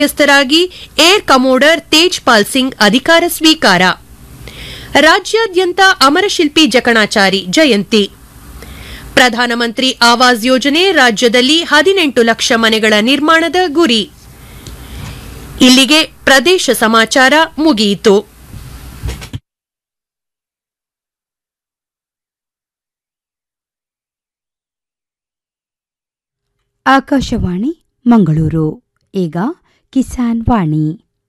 ಮುಖ್ಯಸ್ಥರಾಗಿ air commodore Tejpal Singh ಅಧಿಕಾರ ಸ್ವೀಕಾರ ರಾಜ್ಯಾದ್ಯಂತ ಅಮರಶಿಲ್ಪಿ ಜಕಣಾಚಾರಿ ಜಯಂತಿ ಪ್ರಧಾನಮಂತ್ರಿ ಆವಾಸ್ ಯೋಜನೆ ರಾಜ್ಯದಲ್ಲಿ ಹದಿನೆಂಟು ಲಕ್ಷ ಮನೆಗಳ ನಿರ್ಮಾಣದ ಗುರಿ ಇಲ್ಲಿಗೆ ಪ್ರದೇಶ ಸಮಾಚಾರ ಮುಗಿಯಿತು ಆಕಾಶವಾಣಿ ಮಂಗಳೂರು ಈಗ ಕಿಸಾನ್ ವಾಣಿ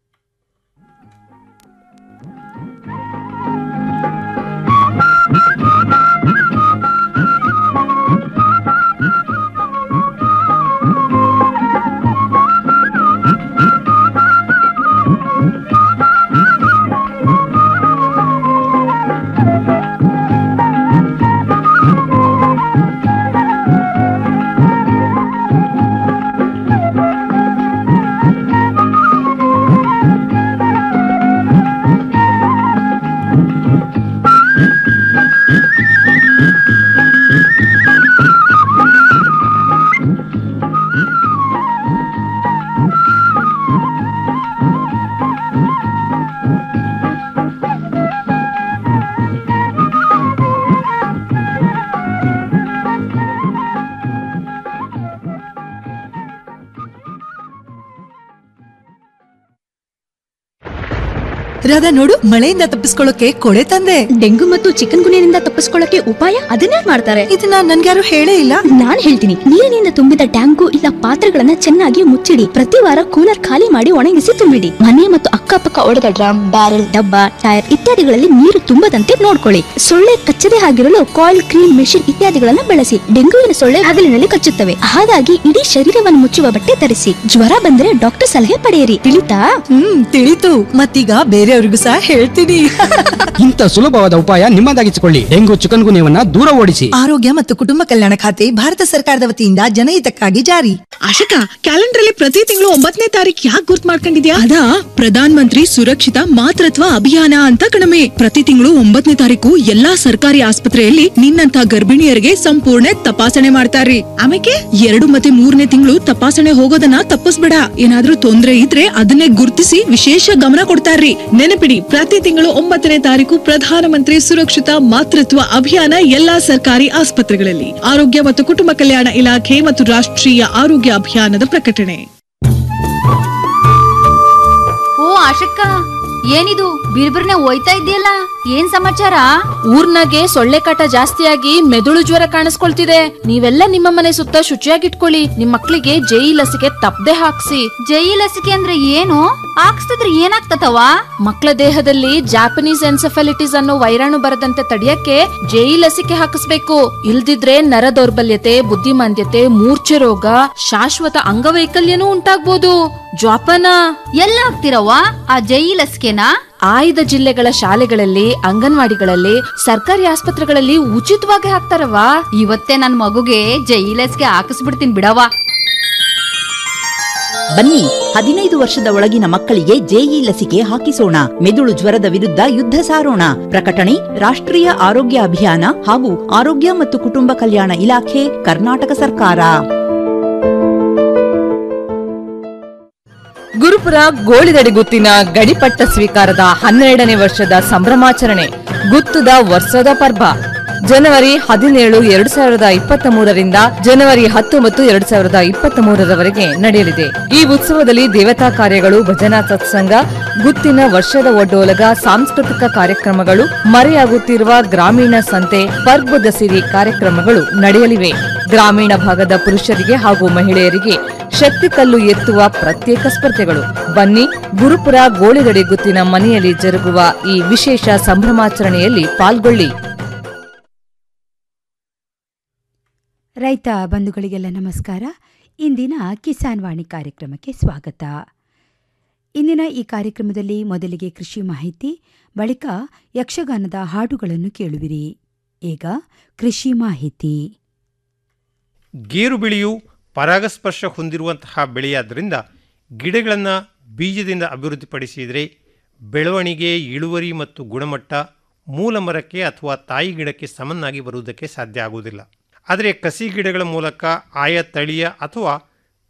ರಾಧಾ ನೋಡು ಮಳೆಯಿಂದ ತಪ್ಪಿಸ್ಕೊಳ್ಳೋಕೆ ಕೊಡೆ ತಂದೆ ಡೆಂಗು ಮತ್ತು ಚಿಕನ್ ಗುನಿಯಿಂದ ತಪ್ಪಿಸ್ಕೊಳ್ಳಕ್ಕೆ ಉಪಾಯ ಅದನ್ನೇ ಮಾಡ್ತಾರೆ ಇದನ್ನ ನನ್ಗ್ಯಾರು ಹೇಳೇ ಇಲ್ಲ ನಾನ್ ಹೇಳ್ತೀನಿ ನೀರಿನಿಂದ ತುಂಬಿದ ಟ್ಯಾಂಕು ಇಲ್ಲ ಪಾತ್ರೆಗಳನ್ನ ಚೆನ್ನಾಗಿ ಮುಚ್ಚಿಡಿ ಪ್ರತಿ ವಾರ ಕೂಲರ್ ಖಾಲಿ ಮಾಡಿ ಒಣಗಿಸಿ ತುಂಬಿಡಿ ಮನೆ ಮತ್ತು ಅಕ್ಕಪಕ್ಕ ಒಡೆದ ಡ್ರಮ್ ಬ್ಯಾರೆಲ್ ಡಬ್ಬ ಟೈರ್ ಇತ್ಯಾದಿಗಳಲ್ಲಿ ನೀರು ತುಂಬದಂತೆ ನೋಡ್ಕೊಳ್ಳಿ ಸೊಳ್ಳೆ ಕಚ್ಚದೆ ಆಗಿರಲು ಕಾಯಿಲ್ ಕ್ರೀಮ್ ಮೆಷಿನ್ ಇತ್ಯಾದಿಗಳನ್ನ ಬಳಸಿ ಡೆಂಗುವಿನ ಸೊಳ್ಳೆ ಹಗಲಿನಲ್ಲಿ ಕಚ್ಚುತ್ತವೆ ಹಾಗಾಗಿ ಇಡೀ ಶರೀರವನ್ನು ಮುಚ್ಚುವ ಬಟ್ಟೆ ಧರಿಸಿ ಜ್ವರ ಬಂದ್ರೆ ಡಾಕ್ಟರ್ ಸಲಹೆ ಪಡೆಯಿರಿ ತಿಳಿತಾ ಹ್ಮ್ ತಿಳಿತು ಮತ್ತೀಗ ಬೇರೆಯವ್ರಿಗೂ ಸಹ ಹೇಳ್ತೀನಿ ಇಂಥ ಸುಲಭವಾದ ಉಪಾಯ ನಿಮ್ಮದಾಗಿಸಿಕೊಳ್ಳಿ ಡೆಂಗು ಚಿಕನ್ ಗುನ್ಯವನ್ನ ದೂರ ಓಡಿಸಿ ಆರೋಗ್ಯ ಮತ್ತು ಕುಟುಂಬ ಕಲ್ಯಾಣ ಖಾತೆ ಭಾರತ ಸರ್ಕಾರದ ವತಿಯಿಂದ ಜನಹಿತಕ್ಕಾಗಿ ಜಾರಿ ಆಶಿಕಾ ಕ್ಯಾಲೆಂಡರ್ ಅಲ್ಲಿ ಪ್ರತಿ ತಿಂಗಳು ಒಂಬತ್ತನೇ ತಾರೀಕು ಯಾಕೆ ಗುರ್ತ್ ಮಾಡ್ಕೊಂಡಿದ್ಯಾ ಅದಾ ಪ್ರಧಾನ್ ಮಂತ್ರಿ ಸುರಕ್ಷಿತ ಮಾತೃತ್ವ ಅಭಿಯಾನ ಅಂತ ಕಣಮೆ ಪ್ರತಿ ತಿಂಗಳು ಒಂಬತ್ತನೇ ತಾರೀಕು ಎಲ್ಲಾ ಸರ್ಕಾರಿ ಆಸ್ಪತ್ರೆಯಲ್ಲಿ ನಿನ್ನಂತ ಗರ್ಭಿಣಿಯರಿಗೆ ಸಂಪೂರ್ಣ ತಪಾಸಣೆ ಮಾಡ್ತಾರ್ರಿ ಆಮೇಲೆ ಎರಡು ಮತ್ತೆ ಮೂರನೇ ತಿಂಗಳು ತಪಾಸಣೆ ಹೋಗೋದನ್ನ ತಪ್ಪಿಸ್ಬೇಡ ಏನಾದ್ರೂ ತೊಂದ್ರೆ ಇದ್ರೆ ಅದನ್ನೇ ಗುರುತಿಸಿ ವಿಶೇಷ ಗಮನ ಕೊಡ್ತಾರ್ರಿ ನೆನಪಿಡಿ ಪ್ರತಿ ತಿಂಗಳು ಒಂಬತ್ತನೇ ತಾರೀಕು ಪ್ರಧಾನಮಂತ್ರಿ ಸುರಕ್ಷಿತ ಮಾತೃತ್ವ ಅಭಿಯಾನ ಎಲ್ಲಾ ಸರ್ಕಾರಿ ಆಸ್ಪತ್ರೆಗಳಲ್ಲಿ ಆರೋಗ್ಯ ಮತ್ತು ಕುಟುಂಬ ಕಲ್ಯಾಣ ಇಲಾಖೆ ಮತ್ತು ರಾಷ್ಟ್ರೀಯ ಆರೋಗ್ಯ ಅಭಿಯಾನದ ಪ್ರಕಟಣೆ ಓ ಆಶಕ್ಕ ಏನಿದು ಬಿರ್ಬಿರ್ನೆ ಹೋಯ್ತಾ ಇದೆಯಲ್ಲ ಏನ್ ಸಮಾಚಾರ ಊರ್ನಾಗೆ ಸೊಳ್ಳೆ ಕಾಟ ಜಾಸ್ತಿಯಾಗಿ ಮೆದುಳು ಜ್ವರ ಕಾಣಿಸ್ಕೊಳ್ತಿದೆ ನೀವೆಲ್ಲ ನಿಮ್ಮ ಮನೆ ಸುತ್ತ ಶುಚಿಯಾಗಿಟ್ಕೊಳ್ಳಿ ನಿಮ್ ಮಕ್ಳಿಗೆ ಜೈ ಲಸಿಕೆ ತಪ್ಪದೆ ಹಾಕ್ಸಿ ಜೈ ಲಸಿಕೆ ಅಂದ್ರೆ ಏನು ಹಾಕ್ಸ್ತಿದ್ರೆ ಏನಾಗ್ತತವ ಮಕ್ಕಳ ದೇಹದಲ್ಲಿ ಜಾಪನೀಸ್ ಎನ್ಸೆಫಾಲಿಟಿಸ್ ಅನ್ನೋ ವೈರಾಣು ಬರದಂತೆ ತಡೆಯಕ್ಕೆ ಜೈ ಲಸಿಕೆ ಹಾಕಿಸ್ಬೇಕು ಇಲ್ದಿದ್ರೆ ನರ ದೌರ್ಬಲ್ಯತೆ ಬುದ್ಧಿಮಾಂದ್ಯತೆ ಮೂರ್ಛೆ ರೋಗ ಶಾಶ್ವತ ಅಂಗವೈಕಲ್ಯನೂ ಉಂಟಾಗ್ಬೋದು ಜ್ವಾಪನ ಎಲ್ಲ ಹಾಕ್ತಿರವ್ವ ಆ ಜೈ ಲಸಿಕೆನಾ ಆಯ್ದ ಜಿಲ್ಲೆಗಳ ಶಾಲೆಗಳಲ್ಲಿ ಅಂಗನವಾಡಿಗಳಲ್ಲಿ ಸರ್ಕಾರಿ ಆಸ್ಪತ್ರೆಗಳಲ್ಲಿ ಉಚಿತವಾಗಿ ಹಾಕ್ತಾರವಾ ಇವತ್ತೇ ನನ್ ಮಗುಗೆ ಜೈ ಲಸಿಕೆ ಹಾಕಿಸ್ಬಿಡ್ತೀನಿ ಬಿಡವ್ವ ಬನ್ನಿ ಹದಿನೈದು ವರ್ಷದ ಒಳಗಿನ ಮಕ್ಕಳಿಗೆ ಜೆಇ ಲಸಿಕೆ ಹಾಕಿಸೋಣ ಮೆದುಳು ಜ್ವರದ ವಿರುದ್ಧ ಯುದ್ಧ ಸಾರೋಣ ಪ್ರಕಟಣೆ ರಾಷ್ಟ್ರೀಯ ಆರೋಗ್ಯ ಅಭಿಯಾನ ಹಾಗೂ ಆರೋಗ್ಯ ಮತ್ತು ಕುಟುಂಬ ಕಲ್ಯಾಣ ಇಲಾಖೆ ಕರ್ನಾಟಕ ಸರ್ಕಾರ ಗುರುಪುರ ಗೋಳಿದಡಿ ಗುತ್ತಿನ ಗಡಿಪಟ್ಟ ಸ್ವೀಕಾರದ ಹನ್ನೆರಡನೇ ವರ್ಷದ ಸಂಭ್ರಮಾಚರಣೆ ಗುತ್ತದ ವರ್ಷದ ಪರ್ವ ಜನವರಿ ಹದಿನೇಳು ಎರಡ್ ಸಾವಿರದ ಇಪ್ಪತ್ತ ಮೂರರಿಂದ ಜನವರಿ ಹತ್ತೊಂಬತ್ತು ಎರಡ್ ಸಾವಿರದ ಇಪ್ಪತ್ತ ಮೂರರವರೆಗೆ ನಡೆಯಲಿದೆ ಈ ಉತ್ಸವದಲ್ಲಿ ದೇವತಾ ಕಾರ್ಯಗಳು ಭಜನಾ ಸತ್ಸಂಗ ಗುತ್ತಿನ ವರ್ಷದ ಒಡ್ಡೋಲಗ ಸಾಂಸ್ಕೃತಿಕ ಕಾರ್ಯಕ್ರಮಗಳು ಮರೆಯಾಗುತ್ತಿರುವ ಗ್ರಾಮೀಣ ಸಂತೆ ಪರ್ಬದ ಸಿರಿ ಕಾರ್ಯಕ್ರಮಗಳು ನಡೆಯಲಿವೆ ಗ್ರಾಮೀಣ ಭಾಗದ ಪುರುಷರಿಗೆ ಹಾಗೂ ಮಹಿಳೆಯರಿಗೆ ಶಕ್ತಿ ಕಲ್ಲು ಎತ್ತುವ ಪ್ರತ್ಯೇಕ ಸ್ಪರ್ಧೆಗಳು ಬನ್ನಿ ಗುರುಪುರ ಗೋಳಿಗಡಿ ಗುತ್ತಿನ ಮನೆಯಲ್ಲಿ ಜರುಗುವ ಈ ವಿಶೇಷ ಸಂಭ್ರಮಾಚರಣೆಯಲ್ಲಿ ಪಾಲ್ಗೊಳ್ಳಿ ರೈತ ಬಂಧುಗಳಿಗೆಲ್ಲ ನಮಸ್ಕಾರ ಇಂದಿನ ಕಿಸಾನ್ ವಾಣಿ ಕಾರ್ಯಕ್ರಮಕ್ಕೆ ಸ್ವಾಗತ ಇಂದಿನ ಈ ಕಾರ್ಯಕ್ರಮದಲ್ಲಿ ಮೊದಲಿಗೆ ಕೃಷಿ ಮಾಹಿತಿ ಬಳಿಕ ಯಕ್ಷಗಾನದ ಹಾಡುಗಳನ್ನು ಕೇಳುವಿರಿ ಈಗ ಕೃಷಿ ಮಾಹಿತಿ ಗೇರು ಬೆಳೆಯು ಪರಾಗಸ್ಪರ್ಶ ಹೊಂದಿರುವಂತಹ ಬೆಳೆಯಾದ್ದರಿಂದ ಗಿಡಗಳನ್ನು ಬೀಜದಿಂದ ಅಭಿವೃದ್ಧಿಪಡಿಸಿದರೆ ಬೆಳವಣಿಗೆ ಇಳುವರಿ ಮತ್ತು ಗುಣಮಟ್ಟ ಮೂಲ ಮರಕ್ಕೆ ಅಥವಾ ತಾಯಿ ಗಿಡಕ್ಕೆ ಸಮನಾಗಿ ಬರುವುದಕ್ಕೆ ಸಾಧ್ಯ ಆಗುವುದಿಲ್ಲ ಆದರೆ ಕಸಿ ಗಿಡಗಳ ಮೂಲಕ ಆಯಾ ತಳಿಯ ಅಥವಾ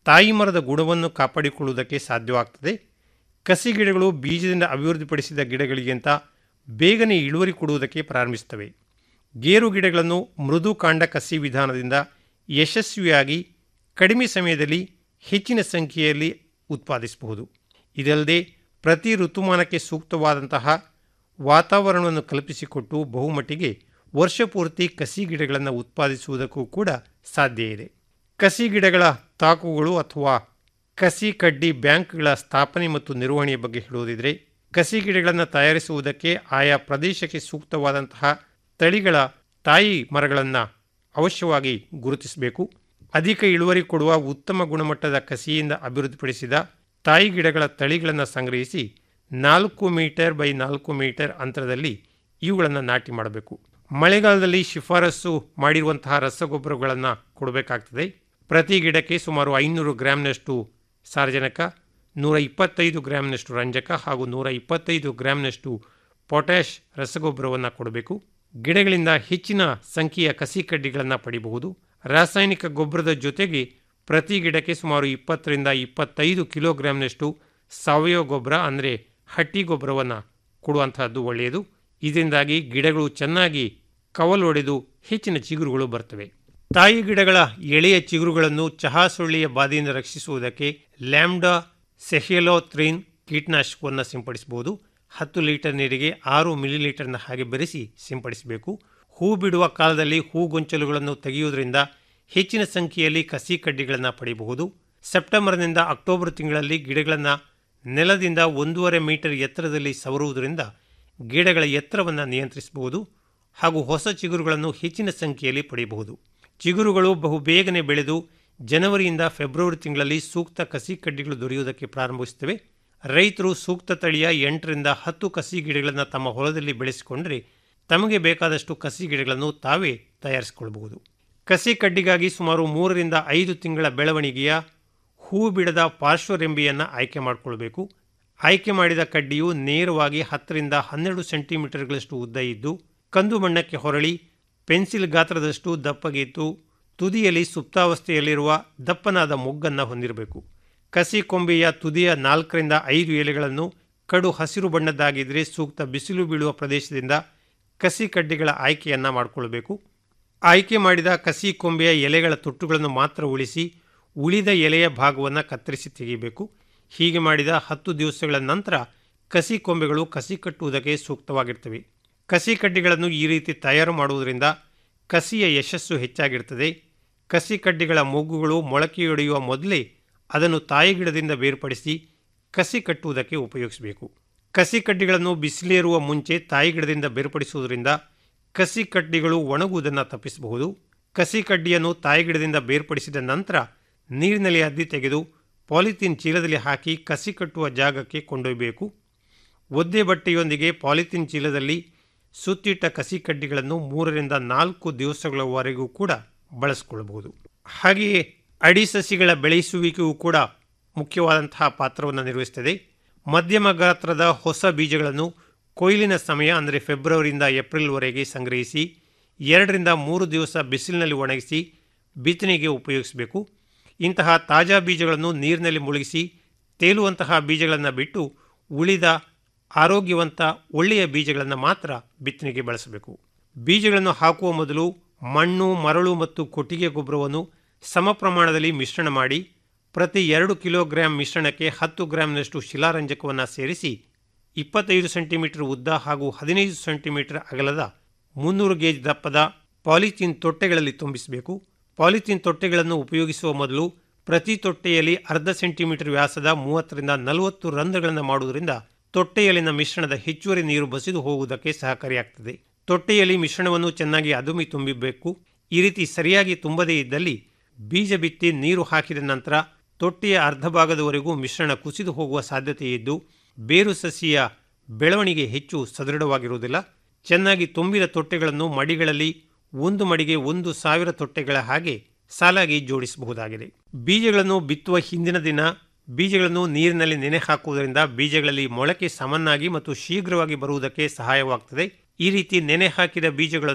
ತಾಯಿ ಮರದ ಗುಣವನ್ನು ಕಾಪಾಡಿಕೊಳ್ಳುವುದಕ್ಕೆ ಸಾಧ್ಯವಾಗ್ತದೆ ಕಸಿ ಗಿಡಗಳು ಬೀಜದಿಂದ ಅಭಿವೃದ್ಧಿಪಡಿಸಿದ ಗಿಡಗಳಿಗಿಂತ ಬೇಗನೆ ಇಳುವರಿ ಕೊಡುವುದಕ್ಕೆ ಪ್ರಾರಂಭಿಸುತ್ತವೆ ಗೇರು ಗಿಡಗಳನ್ನು ಮೃದು ಕಾಂಡ ಕಸಿ ವಿಧಾನದಿಂದ ಯಶಸ್ವಿಯಾಗಿ ಕಡಿಮೆ ಸಮಯದಲ್ಲಿ ಹೆಚ್ಚಿನ ಸಂಖ್ಯೆಯಲ್ಲಿ ಉತ್ಪಾದಿಸಬಹುದು ಇದಲ್ಲದೆ ಪ್ರತಿ ಋತುಮಾನಕ್ಕೆ ಸೂಕ್ತವಾದಂತಹ ವಾತಾವರಣವನ್ನು ಕಲ್ಪಿಸಿಕೊಟ್ಟು ಬಹುಮಟ್ಟಿಗೆ ವರ್ಷಪೂರ್ತಿ ಕಸಿ ಗಿಡಗಳನ್ನು ಉತ್ಪಾದಿಸುವುದಕ್ಕೂ ಕೂಡ ಸಾಧ್ಯ ಇದೆ ಕಸಿ ಗಿಡಗಳ ತಾಕುಗಳು ಅಥವಾ ಕಸಿ ಕಡ್ಡಿ ಬ್ಯಾಂಕ್ಗಳ ಸ್ಥಾಪನೆ ಮತ್ತು ನಿರ್ವಹಣೆಯ ಬಗ್ಗೆ ಹೇಳುವುದಿದ್ರೆ ಕಸಿ ಗಿಡಗಳನ್ನು ತಯಾರಿಸುವುದಕ್ಕೆ ಆಯಾ ಪ್ರದೇಶಕ್ಕೆ ಸೂಕ್ತವಾದಂತಹ ತಳಿಗಳ ತಾಯಿ ಮರಗಳನ್ನು ಅವಶ್ಯವಾಗಿ ಗುರುತಿಸಬೇಕು ಅಧಿಕ ಇಳುವರಿ ಕೊಡುವ ಉತ್ತಮ ಗುಣಮಟ್ಟದ ಕಸಿಯಿಂದ ಅಭಿವೃದ್ಧಿಪಡಿಸಿದ ತಾಯಿ ಗಿಡಗಳ ತಳಿಗಳನ್ನು ಸಂಗ್ರಹಿಸಿ ನಾಲ್ಕು ಮೀಟರ್ ಬೈ ನಾಲ್ಕು ಮೀಟರ್ ಅಂತರದಲ್ಲಿ ಇವುಗಳನ್ನು ನಾಟಿ ಮಾಡಬೇಕು ಮಳೆಗಾಲದಲ್ಲಿ ಶಿಫಾರಸು ಮಾಡಿರುವಂತಹ ರಸಗೊಬ್ಬರಗಳನ್ನು ಕೊಡಬೇಕಾಗ್ತದೆ ಪ್ರತಿ ಗಿಡಕ್ಕೆ ಸುಮಾರು ಐನೂರು ಗ್ರಾಂನಷ್ಟು ಸಾರಜನಕ ನೂರ ಇಪ್ಪತ್ತೈದು ಗ್ರಾಂನಷ್ಟು ರಂಜಕ ಹಾಗೂ ನೂರ ಇಪ್ಪತ್ತೈದು ಗ್ರಾಂನಷ್ಟು ಪೊಟ್ಯಾಷ್ ರಸಗೊಬ್ಬರವನ್ನು ಕೊಡಬೇಕು ಗಿಡಗಳಿಂದ ಹೆಚ್ಚಿನ ಸಂಖ್ಯೆಯ ಕಸಿ ಕಡ್ಡಿಗಳನ್ನು ಪಡಿಬಹುದು ರಾಸಾಯನಿಕ ಗೊಬ್ಬರದ ಜೊತೆಗೆ ಪ್ರತಿ ಗಿಡಕ್ಕೆ ಸುಮಾರು ಇಪ್ಪತ್ತರಿಂದ ಇಪ್ಪತ್ತೈದು ಕಿಲೋಗ್ರಾಂನಷ್ಟು ಸಾವಯವ ಗೊಬ್ಬರ ಅಂದರೆ ಹಟ್ಟಿ ಗೊಬ್ಬರವನ್ನು ಕೊಡುವಂತಹದ್ದು ಒಳ್ಳೆಯದು ಇದರಿಂದಾಗಿ ಗಿಡಗಳು ಚೆನ್ನಾಗಿ ಕವಲೊಡೆದು ಹೆಚ್ಚಿನ ಚಿಗುರುಗಳು ಬರ್ತವೆ ತಾಯಿ ಗಿಡಗಳ ಎಳೆಯ ಚಿಗುರುಗಳನ್ನು ಚಹಾ ಸೊಳ್ಳೆಯ ಬಾಧೆಯಿಂದ ರಕ್ಷಿಸುವುದಕ್ಕೆ ಲ್ಯಾಂಬ್ಡಾ ಸೆಹಿಯಲೋತ್ರಿನ್ ಕೀಟನಾಶಕವನ್ನು ಸಿಂಪಡಿಸಬಹುದು ಹತ್ತು ಲೀಟರ್ ನೀರಿಗೆ ಆರು ಮಿಲಿಲೀಟರ್ನ ಹಾಗೆ ಬೆರೆಸಿ ಸಿಂಪಡಿಸಬೇಕು ಹೂ ಬಿಡುವ ಕಾಲದಲ್ಲಿ ಹೂಗೊಂಚಲುಗಳನ್ನು ತೆಗೆಯುವುದರಿಂದ ಹೆಚ್ಚಿನ ಸಂಖ್ಯೆಯಲ್ಲಿ ಕಸಿ ಕಡ್ಡಿಗಳನ್ನು ಪಡೆಯಬಹುದು ಸೆಪ್ಟೆಂಬರ್ನಿಂದ ಅಕ್ಟೋಬರ್ ತಿಂಗಳಲ್ಲಿ ಗಿಡಗಳನ್ನು ನೆಲದಿಂದ ಒಂದೂವರೆ ಮೀಟರ್ ಎತ್ತರದಲ್ಲಿ ಸವರುವುದರಿಂದ ಗಿಡಗಳ ಎತ್ತರವನ್ನು ನಿಯಂತ್ರಿಸಬಹುದು ಹಾಗೂ ಹೊಸ ಚಿಗುರುಗಳನ್ನು ಹೆಚ್ಚಿನ ಸಂಖ್ಯೆಯಲ್ಲಿ ಪಡೆಯಬಹುದು ಚಿಗುರುಗಳು ಬಹು ಬೇಗನೆ ಬೆಳೆದು ಜನವರಿಯಿಂದ ಫೆಬ್ರವರಿ ತಿಂಗಳಲ್ಲಿ ಸೂಕ್ತ ಕಸಿ ಕಡ್ಡಿಗಳು ದೊರೆಯುವುದಕ್ಕೆ ಪ್ರಾರಂಭಿಸುತ್ತವೆ ರೈತರು ಸೂಕ್ತ ತಳಿಯ ಎಂಟರಿಂದ ಹತ್ತು ಕಸಿ ಗಿಡಗಳನ್ನು ತಮ್ಮ ಹೊಲದಲ್ಲಿ ಬೆಳೆಸಿಕೊಂಡರೆ ತಮಗೆ ಬೇಕಾದಷ್ಟು ಕಸಿ ಗಿಡಗಳನ್ನು ತಾವೇ ತಯಾರಿಸಿಕೊಳ್ಳಬಹುದು ಕಸಿ ಕಡ್ಡಿಗಾಗಿ ಸುಮಾರು ಮೂರರಿಂದ ಐದು ತಿಂಗಳ ಬೆಳವಣಿಗೆಯ ಹೂ ಬಿಡದ ಪಾರ್ಶ್ವರೆಂಬೆಯನ್ನು ಆಯ್ಕೆ ಮಾಡಿಕೊಳ್ಬೇಕು ಆಯ್ಕೆ ಮಾಡಿದ ಕಡ್ಡಿಯು ನೇರವಾಗಿ ಹತ್ತರಿಂದ ಹನ್ನೆರಡು ಸೆಂಟಿಮೀಟರ್ಗಳಷ್ಟು ಉದ್ದ ಇದ್ದು ಕಂದು ಬಣ್ಣಕ್ಕೆ ಹೊರಳಿ ಪೆನ್ಸಿಲ್ ಗಾತ್ರದಷ್ಟು ದಪ್ಪಗಿದ್ದು ತುದಿಯಲ್ಲಿ ಸುಪ್ತಾವಸ್ಥೆಯಲ್ಲಿರುವ ದಪ್ಪನಾದ ಮೊಗ್ಗನ್ನು ಹೊಂದಿರಬೇಕು ಕಸಿ ಕೊಂಬೆಯ ತುದಿಯ ನಾಲ್ಕರಿಂದ ಐದು ಎಲೆಗಳನ್ನು ಕಡು ಹಸಿರು ಬಣ್ಣದ್ದಾಗಿದ್ದರೆ ಸೂಕ್ತ ಬಿಸಿಲು ಬೀಳುವ ಪ್ರದೇಶದಿಂದ ಕಸಿ ಕಡ್ಡಿಗಳ ಆಯ್ಕೆಯನ್ನು ಮಾಡಿಕೊಳ್ಬೇಕು ಆಯ್ಕೆ ಮಾಡಿದ ಕಸಿ ಕೊಂಬೆಯ ಎಲೆಗಳ ತೊಟ್ಟುಗಳನ್ನು ಮಾತ್ರ ಉಳಿಸಿ ಉಳಿದ ಎಲೆಯ ಭಾಗವನ್ನು ಕತ್ತರಿಸಿ ತೆಗೆಯಬೇಕು ಹೀಗೆ ಮಾಡಿದ ಹತ್ತು ದಿವಸಗಳ ನಂತರ ಕಸಿ ಕೊಂಬೆಗಳು ಕಸಿ ಕಟ್ಟುವುದಕ್ಕೆ ಸೂಕ್ತವಾಗಿರ್ತವೆ ಕಸಿ ಕಡ್ಡಿಗಳನ್ನು ಈ ರೀತಿ ತಯಾರು ಮಾಡುವುದರಿಂದ ಕಸಿಯ ಯಶಸ್ಸು ಹೆಚ್ಚಾಗಿರ್ತದೆ ಕಸಿ ಕಡ್ಡಿಗಳ ಮೊಗ್ಗುಗಳು ಮೊಳಕೆಯೊಡೆಯುವ ಮೊದಲೇ ಅದನ್ನು ತಾಯಿ ಗಿಡದಿಂದ ಬೇರ್ಪಡಿಸಿ ಕಸಿ ಕಟ್ಟುವುದಕ್ಕೆ ಉಪಯೋಗಿಸಬೇಕು ಕಸಿ ಕಡ್ಡಿಗಳನ್ನು ಬಿಸಿಲೇರುವ ಮುಂಚೆ ತಾಯಿ ಗಿಡದಿಂದ ಬೇರ್ಪಡಿಸುವುದರಿಂದ ಕಸಿ ಕಡ್ಡಿಗಳು ಒಣಗುವುದನ್ನು ತಪ್ಪಿಸಬಹುದು ಕಸಿ ಕಡ್ಡಿಯನ್ನು ತಾಯಿ ಗಿಡದಿಂದ ಬೇರ್ಪಡಿಸಿದ ನಂತರ ನೀರಿನಲ್ಲಿ ಅದ್ದಿ ತೆಗೆದು ಪಾಲಿಥೀನ್ ಚೀಲದಲ್ಲಿ ಹಾಕಿ ಕಸಿ ಕಟ್ಟುವ ಜಾಗಕ್ಕೆ ಕೊಂಡೊಯ್ಯಬೇಕು ಒದ್ದೆ ಬಟ್ಟೆಯೊಂದಿಗೆ ಪಾಲಿಥೀನ್ ಚೀಲದಲ್ಲಿ ಸುತ್ತಿಟ್ಟ ಕಸಿ ಕಡ್ಡಿಗಳನ್ನು ಮೂರರಿಂದ ನಾಲ್ಕು ದಿವಸಗಳವರೆಗೂ ಕೂಡ ಬಳಸಿಕೊಳ್ಳಬಹುದು ಹಾಗೆಯೇ ಅಡಿ ಸಸಿಗಳ ಬೆಳೆಸುವಿಕೆಯೂ ಕೂಡ ಮುಖ್ಯವಾದಂತಹ ಪಾತ್ರವನ್ನು ನಿರ್ವಹಿಸುತ್ತದೆ ಮಧ್ಯಮ ಗಾತ್ರದ ಹೊಸ ಬೀಜಗಳನ್ನು ಕೊಯ್ಲಿನ ಸಮಯ ಅಂದರೆ ಫೆಬ್ರವರಿಯಿಂದ ಏಪ್ರಿಲ್ವರೆಗೆ ಸಂಗ್ರಹಿಸಿ ಎರಡರಿಂದ ಮೂರು ದಿವಸ ಬಿಸಿಲಿನಲ್ಲಿ ಒಣಗಿಸಿ ಬಿತ್ತನೆಗೆ ಉಪಯೋಗಿಸಬೇಕು ಇಂತಹ ತಾಜಾ ಬೀಜಗಳನ್ನು ನೀರಿನಲ್ಲಿ ಮುಳುಗಿಸಿ ತೇಲುವಂತಹ ಬೀಜಗಳನ್ನು ಬಿಟ್ಟು ಉಳಿದ ಆರೋಗ್ಯವಂತ ಒಳ್ಳೆಯ ಬೀಜಗಳನ್ನು ಮಾತ್ರ ಬಿತ್ತನೆಗೆ ಬಳಸಬೇಕು ಬೀಜಗಳನ್ನು ಹಾಕುವ ಮೊದಲು ಮಣ್ಣು ಮರಳು ಮತ್ತು ಕೊಟ್ಟಿಗೆ ಗೊಬ್ಬರವನ್ನು ಸಮ ಪ್ರಮಾಣದಲ್ಲಿ ಮಿಶ್ರಣ ಮಾಡಿ ಪ್ರತಿ ಎರಡು ಕಿಲೋಗ್ರಾಂ ಮಿಶ್ರಣಕ್ಕೆ ಹತ್ತು ಗ್ರಾಂನಷ್ಟು ಶಿಲಾರಂಜಕವನ್ನು ಸೇರಿಸಿ ಇಪ್ಪತ್ತೈದು ಸೆಂಟಿಮೀಟರ್ ಉದ್ದ ಹಾಗೂ ಹದಿನೈದು ಸೆಂಟಿಮೀಟರ್ ಅಗಲದ ಮುನ್ನೂರು ಗೇಜ್ ದಪ್ಪದ ಪಾಲಿಥೀನ್ ತೊಟ್ಟೆಗಳಲ್ಲಿ ತುಂಬಿಸಬೇಕು ಪಾಲಿಥೀನ್ ತೊಟ್ಟೆಗಳನ್ನು ಉಪಯೋಗಿಸುವ ಮೊದಲು ಪ್ರತಿ ತೊಟ್ಟೆಯಲ್ಲಿ ಅರ್ಧ ಸೆಂಟಿಮೀಟರ್ ವ್ಯಾಸದ ಮೂವತ್ತರಿಂದ ನಲವತ್ತು ರಂಧ್ರಗಳನ್ನು ಮಾಡುವುದರಿಂದ ತೊಟ್ಟೆಯಲ್ಲಿನ ಮಿಶ್ರಣದ ಹೆಚ್ಚುವರಿ ನೀರು ಬಸಿದು ಹೋಗುವುದಕ್ಕೆ ಸಹಕಾರಿಯಾಗ್ತದೆ ತೊಟ್ಟೆಯಲ್ಲಿ ಮಿಶ್ರಣವನ್ನು ಚೆನ್ನಾಗಿ ಅದುಮಿ ತುಂಬಿಬೇಕು ಈ ರೀತಿ ಸರಿಯಾಗಿ ತುಂಬದೇ ಇದ್ದಲ್ಲಿ ಬೀಜ ಬಿತ್ತಿ ನೀರು ಹಾಕಿದ ನಂತರ ತೊಟ್ಟೆಯ ಅರ್ಧ ಭಾಗದವರೆಗೂ ಮಿಶ್ರಣ ಕುಸಿದು ಹೋಗುವ ಸಾಧ್ಯತೆ ಇದ್ದು ಬೇರು ಸಸಿಯ ಬೆಳವಣಿಗೆ ಹೆಚ್ಚು ಸದೃಢವಾಗಿರುವುದಿಲ್ಲ ಚೆನ್ನಾಗಿ ತುಂಬಿದ ತೊಟ್ಟೆಗಳನ್ನು ಮಡಿಗಳಲ್ಲಿ ಒಂದು ಮಡಿಗೆ ಒಂದು ಸಾವಿರ ತೊಟ್ಟೆಗಳ ಹಾಗೆ ಸಾಲಾಗಿ ಜೋಡಿಸಬಹುದಾಗಿದೆ ಬೀಜಗಳನ್ನು ಬಿತ್ತುವ ಹಿಂದಿನ ದಿನ ಬೀಜಗಳನ್ನು ನೀರಿನಲ್ಲಿ ನೆನೆ ಹಾಕುವುದರಿಂದ ಬೀಜಗಳಲ್ಲಿ ಮೊಳಕೆ ಸಮನಾಗಿ ಮತ್ತು ಶೀಘ್ರವಾಗಿ ಬರುವುದಕ್ಕೆ ಸಹಾಯವಾಗುತ್ತದೆ ಈ ರೀತಿ ನೆನೆ ಹಾಕಿದ ಬೀಜಗಳನ್ನು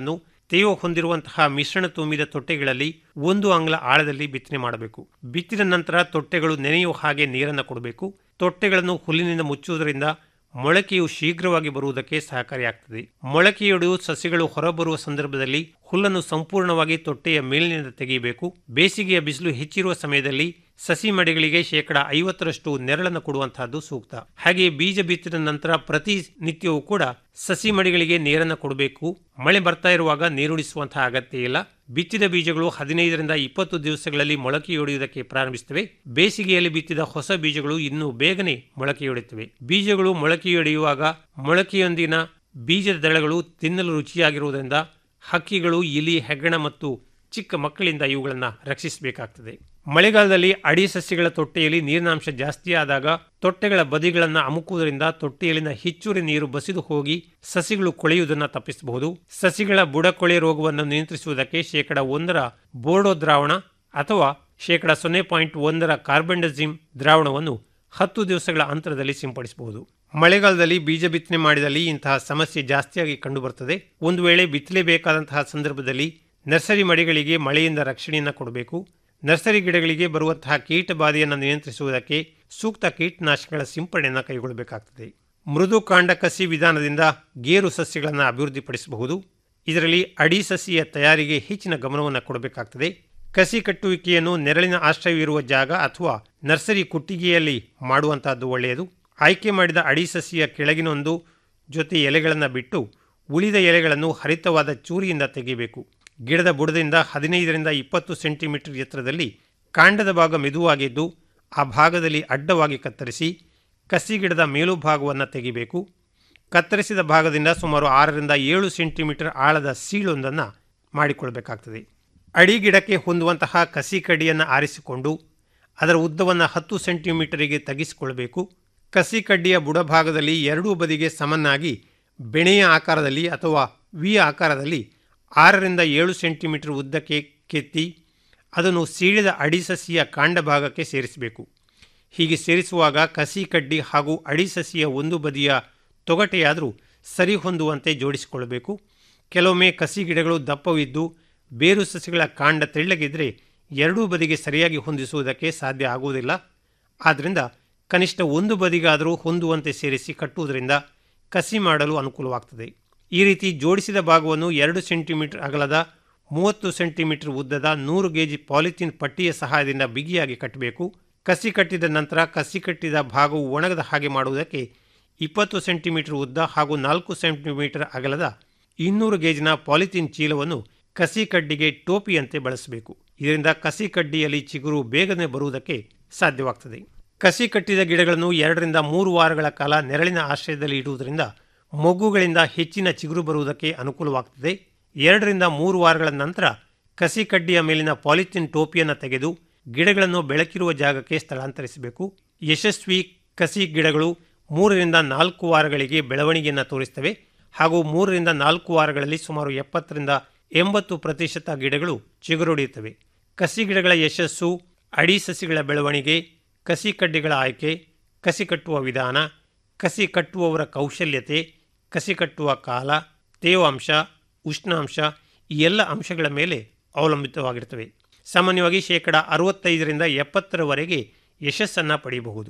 ತೇವ ಹೊಂದಿರುವಂತಹ ಮಿಶ್ರಣ ತುಂಬಿದ ತೊಟ್ಟೆಗಳಲ್ಲಿ ಒಂದು ಅಂಗ್ಲ ಆಳದಲ್ಲಿ ಬಿತ್ತನೆ ಮಾಡಬೇಕು ಬಿತ್ತಿದ ನಂತರ ತೊಟ್ಟೆಗಳು ನೆನೆಯುವ ಹಾಗೆ ನೀರನ್ನು ಕೊಡಬೇಕು ತೊಟ್ಟೆಗಳನ್ನು ಹುಲ್ಲಿನಿಂದ ಮುಚ್ಚುವುದರಿಂದ ಮೊಳಕೆಯು ಶೀಘ್ರವಾಗಿ ಬರುವುದಕ್ಕೆ ಸಹಕಾರಿಯಾಗ್ತದೆ ಮೊಳಕೆಯೊಡೆಯು ಸಸ್ಯಗಳು ಹೊರಬರುವ ಸಂದರ್ಭದಲ್ಲಿ ಹುಲ್ಲನ್ನು ಸಂಪೂರ್ಣವಾಗಿ ತೊಟ್ಟೆಯ ಮೇಲಿನಿಂದ ತೆಗೆಯಬೇಕು ಬೇಸಿಗೆಯ ಬಿಸಿಲು ಹೆಚ್ಚಿರುವ ಸಮಯದಲ್ಲಿ ಸಸಿ ಮಡಿಗಳಿಗೆ ಶೇಕಡ ಐವತ್ತರಷ್ಟು ನೆರಳನ್ನು ಕೊಡುವಂತಹದ್ದು ಸೂಕ್ತ ಹಾಗೆ ಬೀಜ ಬಿತ್ತಿದ ನಂತರ ಪ್ರತಿ ನಿತ್ಯವೂ ಕೂಡ ಸಸಿ ಮಡಿಗಳಿಗೆ ನೀರನ್ನು ಕೊಡಬೇಕು ಮಳೆ ಬರ್ತಾ ಇರುವಾಗ ನೀರುಣಿಸುವಂತಹ ಅಗತ್ಯ ಇಲ್ಲ ಬಿತ್ತಿದ ಬೀಜಗಳು ಹದಿನೈದರಿಂದ ಇಪ್ಪತ್ತು ದಿವಸಗಳಲ್ಲಿ ಮೊಳಕೆಯೊಡೆಯುವುದಕ್ಕೆ ಪ್ರಾರಂಭಿಸುತ್ತವೆ ಬೇಸಿಗೆಯಲ್ಲಿ ಬಿತ್ತಿದ ಹೊಸ ಬೀಜಗಳು ಇನ್ನೂ ಬೇಗನೆ ಮೊಳಕೆಯೊಡೆಯುತ್ತವೆ ಬೀಜಗಳು ಮೊಳಕೆಯೊಡೆಯುವಾಗ ಮೊಳಕೆಯೊಂದಿನ ಬೀಜದ ದಳಗಳು ತಿನ್ನಲು ರುಚಿಯಾಗಿರುವುದರಿಂದ ಹಕ್ಕಿಗಳು ಇಲಿ ಹೆಗ್ಗಣ ಮತ್ತು ಚಿಕ್ಕ ಮಕ್ಕಳಿಂದ ಇವುಗಳನ್ನು ರಕ್ಷಿಸಬೇಕಾಗ್ತದೆ ಮಳೆಗಾಲದಲ್ಲಿ ಅಡಿ ಸಸ್ಯಗಳ ತೊಟ್ಟೆಯಲ್ಲಿ ನೀರಿನಾಂಶ ಜಾಸ್ತಿ ಆದಾಗ ತೊಟ್ಟೆಗಳ ಬದಿಗಳನ್ನು ಅಮುಕುವುದರಿಂದ ತೊಟ್ಟೆಯಲ್ಲಿನ ಹೆಚ್ಚುವರಿ ನೀರು ಬಸಿದು ಹೋಗಿ ಸಸಿಗಳು ಕೊಳೆಯುವುದನ್ನು ತಪ್ಪಿಸಬಹುದು ಸಸಿಗಳ ಬುಡಕೊಳೆ ರೋಗವನ್ನು ನಿಯಂತ್ರಿಸುವುದಕ್ಕೆ ಶೇಕಡ ಒಂದರ ಬೋರ್ಡೋ ದ್ರಾವಣ ಅಥವಾ ಶೇಕಡ ಸೊನ್ನೆ ಪಾಯಿಂಟ್ ಒಂದರ ಕಾರ್ಬೆಂಡಜಿಮ್ ದ್ರಾವಣವನ್ನು ಹತ್ತು ದಿವಸಗಳ ಅಂತರದಲ್ಲಿ ಸಿಂಪಡಿಸಬಹುದು ಮಳೆಗಾಲದಲ್ಲಿ ಬೀಜ ಬಿತ್ತನೆ ಮಾಡಿದಲ್ಲಿ ಇಂತಹ ಸಮಸ್ಯೆ ಜಾಸ್ತಿಯಾಗಿ ಕಂಡುಬರುತ್ತದೆ ಒಂದು ವೇಳೆ ಬಿತ್ತಲೇಬೇಕಾದಂತಹ ಸಂದರ್ಭದಲ್ಲಿ ನರ್ಸರಿ ಮಡಿಗಳಿಗೆ ಮಳೆಯಿಂದ ರಕ್ಷಣೆಯನ್ನು ಕೊಡಬೇಕು ನರ್ಸರಿ ಗಿಡಗಳಿಗೆ ಬರುವಂತಹ ಕೀಟ ಬಾಧೆಯನ್ನು ನಿಯಂತ್ರಿಸುವುದಕ್ಕೆ ಸೂಕ್ತ ಕೀಟನಾಶಕಗಳ ಸಿಂಪಡಣೆಯನ್ನು ಕೈಗೊಳ್ಳಬೇಕಾಗ್ತದೆ ಮೃದು ಕಾಂಡ ಕಸಿ ವಿಧಾನದಿಂದ ಗೇರು ಸಸ್ಯಗಳನ್ನು ಅಭಿವೃದ್ಧಿಪಡಿಸಬಹುದು ಇದರಲ್ಲಿ ಅಡಿ ಸಸಿಯ ತಯಾರಿಗೆ ಹೆಚ್ಚಿನ ಗಮನವನ್ನು ಕೊಡಬೇಕಾಗ್ತದೆ ಕಸಿ ಕಟ್ಟುವಿಕೆಯನ್ನು ನೆರಳಿನ ಆಶ್ರಯವಿರುವ ಜಾಗ ಅಥವಾ ನರ್ಸರಿ ಕುಟ್ಟಿಗೆಯಲ್ಲಿ ಮಾಡುವಂತಹದ್ದು ಒಳ್ಳೆಯದು ಆಯ್ಕೆ ಮಾಡಿದ ಅಡಿ ಸಸಿಯ ಕೆಳಗಿನೊಂದು ಜೊತೆ ಎಲೆಗಳನ್ನು ಬಿಟ್ಟು ಉಳಿದ ಎಲೆಗಳನ್ನು ಹರಿತವಾದ ಚೂರಿಯಿಂದ ತೆಗೆಯಬೇಕು ಗಿಡದ ಬುಡದಿಂದ ಹದಿನೈದರಿಂದ ಇಪ್ಪತ್ತು ಸೆಂಟಿಮೀಟರ್ ಎತ್ತರದಲ್ಲಿ ಕಾಂಡದ ಭಾಗ ಮೆದುವಾಗಿದ್ದು ಆ ಭಾಗದಲ್ಲಿ ಅಡ್ಡವಾಗಿ ಕತ್ತರಿಸಿ ಕಸಿ ಗಿಡದ ಮೇಲು ಭಾಗವನ್ನು ತೆಗಿಬೇಕು ಕತ್ತರಿಸಿದ ಭಾಗದಿಂದ ಸುಮಾರು ಆರರಿಂದ ಏಳು ಸೆಂಟಿಮೀಟರ್ ಆಳದ ಸೀಳೊಂದನ್ನು ಮಾಡಿಕೊಳ್ಬೇಕಾಗ್ತದೆ ಅಡಿ ಗಿಡಕ್ಕೆ ಹೊಂದುವಂತಹ ಕಸಿ ಕಡ್ಡಿಯನ್ನು ಆರಿಸಿಕೊಂಡು ಅದರ ಉದ್ದವನ್ನು ಹತ್ತು ಸೆಂಟಿಮೀಟರಿಗೆ ತಗ್ಗಿಸಿಕೊಳ್ಬೇಕು ಕಸಿ ಕಡ್ಡಿಯ ಬುಡಭಾಗದಲ್ಲಿ ಎರಡೂ ಬದಿಗೆ ಸಮನಾಗಿ ಬೆಣೆಯ ಆಕಾರದಲ್ಲಿ ಅಥವಾ ವಿ ಆಕಾರದಲ್ಲಿ ಆರರಿಂದ ಏಳು ಸೆಂಟಿಮೀಟರ್ ಉದ್ದಕ್ಕೆ ಕೆತ್ತಿ ಅದನ್ನು ಸೀಳಿದ ಅಡಿ ಸಸಿಯ ಕಾಂಡ ಭಾಗಕ್ಕೆ ಸೇರಿಸಬೇಕು ಹೀಗೆ ಸೇರಿಸುವಾಗ ಕಸಿ ಕಡ್ಡಿ ಹಾಗೂ ಅಡಿ ಸಸಿಯ ಒಂದು ಬದಿಯ ತೊಗಟೆಯಾದರೂ ಸರಿ ಹೊಂದುವಂತೆ ಜೋಡಿಸಿಕೊಳ್ಳಬೇಕು ಕೆಲವೊಮ್ಮೆ ಕಸಿ ಗಿಡಗಳು ದಪ್ಪವಿದ್ದು ಬೇರು ಸಸಿಗಳ ಕಾಂಡ ತೆಳ್ಳಗಿದ್ದರೆ ಎರಡೂ ಬದಿಗೆ ಸರಿಯಾಗಿ ಹೊಂದಿಸುವುದಕ್ಕೆ ಸಾಧ್ಯ ಆಗುವುದಿಲ್ಲ ಆದ್ದರಿಂದ ಕನಿಷ್ಠ ಒಂದು ಬದಿಗಾದರೂ ಹೊಂದುವಂತೆ ಸೇರಿಸಿ ಕಟ್ಟುವುದರಿಂದ ಕಸಿ ಮಾಡಲು ಅನುಕೂಲವಾಗ್ತದೆ ಈ ರೀತಿ ಜೋಡಿಸಿದ ಭಾಗವನ್ನು ಎರಡು ಸೆಂಟಿಮೀಟರ್ ಅಗಲದ ಮೂವತ್ತು ಸೆಂಟಿಮೀಟರ್ ಉದ್ದದ ನೂರು ಗೇಜಿ ಪಾಲಿಥೀನ್ ಪಟ್ಟಿಯ ಸಹಾಯದಿಂದ ಬಿಗಿಯಾಗಿ ಕಟ್ಟಬೇಕು ಕಸಿ ಕಟ್ಟಿದ ನಂತರ ಕಸಿ ಕಟ್ಟಿದ ಭಾಗವು ಒಣಗದ ಹಾಗೆ ಮಾಡುವುದಕ್ಕೆ ಇಪ್ಪತ್ತು ಸೆಂಟಿಮೀಟರ್ ಉದ್ದ ಹಾಗೂ ನಾಲ್ಕು ಸೆಂಟಿಮೀಟರ್ ಅಗಲದ ಇನ್ನೂರು ಗೇಜಿನ ಪಾಲಿಥೀನ್ ಚೀಲವನ್ನು ಕಸಿ ಕಡ್ಡಿಗೆ ಟೋಪಿಯಂತೆ ಬಳಸಬೇಕು ಇದರಿಂದ ಕಸಿ ಕಡ್ಡಿಯಲ್ಲಿ ಚಿಗುರು ಬೇಗನೆ ಬರುವುದಕ್ಕೆ ಸಾಧ್ಯವಾಗ್ತದೆ ಕಸಿ ಕಟ್ಟಿದ ಗಿಡಗಳನ್ನು ಎರಡರಿಂದ ಮೂರು ವಾರಗಳ ಕಾಲ ನೆರಳಿನ ಆಶ್ರಯದಲ್ಲಿ ಇಡುವುದರಿಂದ ಮೊಗ್ಗುಗಳಿಂದ ಹೆಚ್ಚಿನ ಚಿಗುರು ಬರುವುದಕ್ಕೆ ಅನುಕೂಲವಾಗ್ತದೆ ಎರಡರಿಂದ ಮೂರು ವಾರಗಳ ನಂತರ ಕಸಿ ಕಡ್ಡಿಯ ಮೇಲಿನ ಪಾಲಿಥಿನ್ ಟೋಪಿಯನ್ನು ತೆಗೆದು ಗಿಡಗಳನ್ನು ಬೆಳಕಿರುವ ಜಾಗಕ್ಕೆ ಸ್ಥಳಾಂತರಿಸಬೇಕು ಯಶಸ್ವಿ ಕಸಿ ಗಿಡಗಳು ಮೂರರಿಂದ ನಾಲ್ಕು ವಾರಗಳಿಗೆ ಬೆಳವಣಿಗೆಯನ್ನು ತೋರಿಸ್ತವೆ ಹಾಗೂ ಮೂರರಿಂದ ನಾಲ್ಕು ವಾರಗಳಲ್ಲಿ ಸುಮಾರು ಎಪ್ಪತ್ತರಿಂದ ಎಂಬತ್ತು ಪ್ರತಿಶತ ಗಿಡಗಳು ಚಿಗುರೊಡೆಯುತ್ತವೆ ಕಸಿ ಗಿಡಗಳ ಯಶಸ್ಸು ಅಡಿ ಸಸಿಗಳ ಬೆಳವಣಿಗೆ ಕಸಿ ಕಡ್ಡಿಗಳ ಆಯ್ಕೆ ಕಸಿ ಕಟ್ಟುವ ವಿಧಾನ ಕಸಿ ಕಟ್ಟುವವರ ಕೌಶಲ್ಯತೆ ಕಸಿ ಕಟ್ಟುವ ಕಾಲ ತೇವಾಂಶ ಉಷ್ಣಾಂಶ ಈ ಎಲ್ಲ ಅಂಶಗಳ ಮೇಲೆ ಅವಲಂಬಿತವಾಗಿರ್ತವೆ ಸಾಮಾನ್ಯವಾಗಿ ಶೇಕಡ ಅರವತ್ತೈದರಿಂದ ಎಪ್ಪತ್ತರವರೆಗೆ ಯಶಸ್ಸನ್ನು ಪಡೆಯಬಹುದು